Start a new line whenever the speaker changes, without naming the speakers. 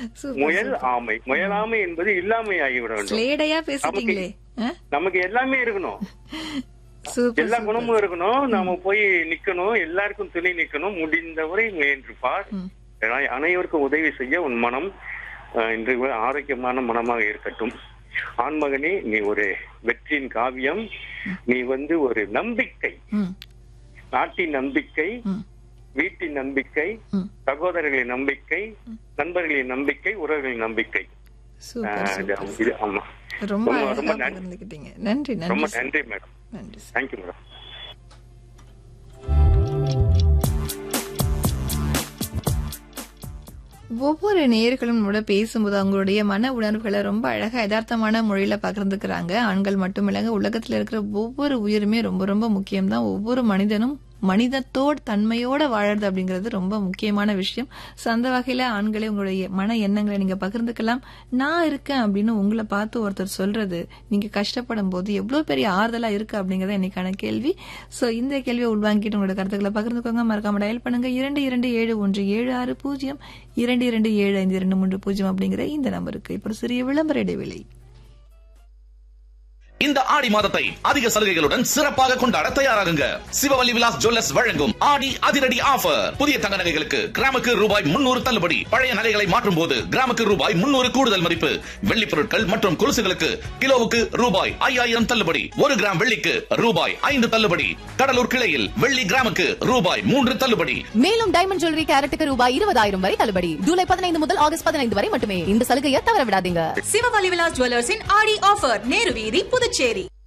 Super,
முயல்
super.
ஆமை முயலாமை என்பது இல்லாமை ஆகிவிட வேண்டும்
ஸ்லேடையா பேசிட்டீங்களே ஆ?
நமக்கு எல்லாமே இருக்கணும்
சூப்பர்
எல்லா
சூப்பர்.
குணமும் இருக்கணும் நாம போய் நிக்கணும் எல்லாருக்கும் துணை நிக்கணும் முடிந்தவரை முயன்று பார் அனைவருக்கும் உதவி செய்ய உன் மனம் அஹ், இன்று ஆரோக்கியமான மனமாக இருக்கட்டும் ஆண்மகனே நீ ஒரு வெற்றியின் காவியம் நீ வந்து ஒரு நம்பிக்கை
ம்,
நாட்டின் நம்பிக்கை
ம்,
வீட்டின் நம்பிக்கை
ம்.
சகோதரர்களின் நம்பிக்கை நண்பர்களின் நம்பிக்கை உறவுகளின் நம்பிக்கை
சூப்பர்
அஹ், இது-
சூப்பர்
இது ஆமா
ரொம்ப
ரொம்ப-
அழகா
ரொம்ப நன்றி.
பகிர்ந்துக்கிட்டீங்க நன்றி
ரொம்ப
நன்றி சார்.
நன்றி மேடம்
நன்றி சார்.
தேங்க்யூ மேடம்
ஒவ்வொரு நேயர்களும் கூட பேசும்போது அவங்களுடைய மன உணர்வுகளை ரொம்ப அழகா யதார்த்தமான மொழியில பகிர்ந்துக்கிறாங்க ஆண்கள் மட்டும் இல்லைங்க உலகத்துல இருக்கிற ஒவ்வொரு உயிருமே ரொம்ப ரொம்ப முக்கியம்தான் ஒவ்வொரு மனிதனும் மனிதத்தோட தன்மையோட வாழறது அப்படிங்கிறது ரொம்ப முக்கியமான விஷயம் So, அந்த வகையில ஆண்களே உங்களுடைய மன எண்ணங்களை நீங்க பகிர்ந்துக்கலாம் நான் இருக்கேன் அப்படின்னு உங்களை பார்த்து ஒருத்தர் சொல்றது நீங்க கஷ்டப்படும் போது எவ்வளவு பெரிய ஆறுதலா இருக்கு அப்படிங்கறத இன்னைக்கான கேள்வி சோ இந்த கேள்வியை உள்வாங்கிட்டு உங்களோட கருத்துக்களை பகிர்ந்துக்கோங்க மறக்காம டயல் பண்ணுங்க இரண்டு இரண்டு ஏழு ஒன்று ஏழு ஆறு பூஜ்ஜியம் இரண்டு இரண்டு ஏழு ஐந்து இரண்டு மூன்று பூஜ்ஜியம் அப்படிங்கிற இந்த நம்பருக்கு இப்போ ஒரு சிறிய விளம்பர இடைவேளை
இந்த ஆடி மாதத்தை அதிக சலுகைகளுடன் சிறப்பாக கொண்டாட தயாராகுங்க சிவவல்லி விலாஸ் ஜுவல்லர்ஸ் வழங்கும் ஆடி அதிரடி ஆஃபர் புதிய தங்க நகைகளுக்கு கிராமுக்கு ரூபாய் முன்னூறு தள்ளுபடி பழைய நகைகளை மாற்றும் போது கிராமுக்கு ரூபாய் முன்னூறு கூடுதல் மதிப்பு வெள்ளி பொருட்கள் மற்றும் கொலுசுகளுக்கு கிலோவுக்கு ரூபாய் ஐயாயிரம் தள்ளுபடி ஒரு கிராம் வெள்ளிக்கு ரூபாய் ஐந்து தள்ளுபடி கடலூர் கிளையில் வெள்ளி கிராமுக்கு ரூபாய் மூன்று தள்ளுபடி
மேலும் டைமண்ட் ஜுவல்லரி கேரட்டுக்கு ரூபாய் இருபதாயிரம் வரை தள்ளுபடி ஜூலை பதினைந்து முதல் ஆகஸ்ட் பதினைந்து வரை மட்டுமே இந்த சலுகையை தவற விடாதீங்க
சிவவலி விலாஸ் ஜுவல்லர்ஸின் ஆடி ஆஃபர் நேரு வீதி புதுச்சேரி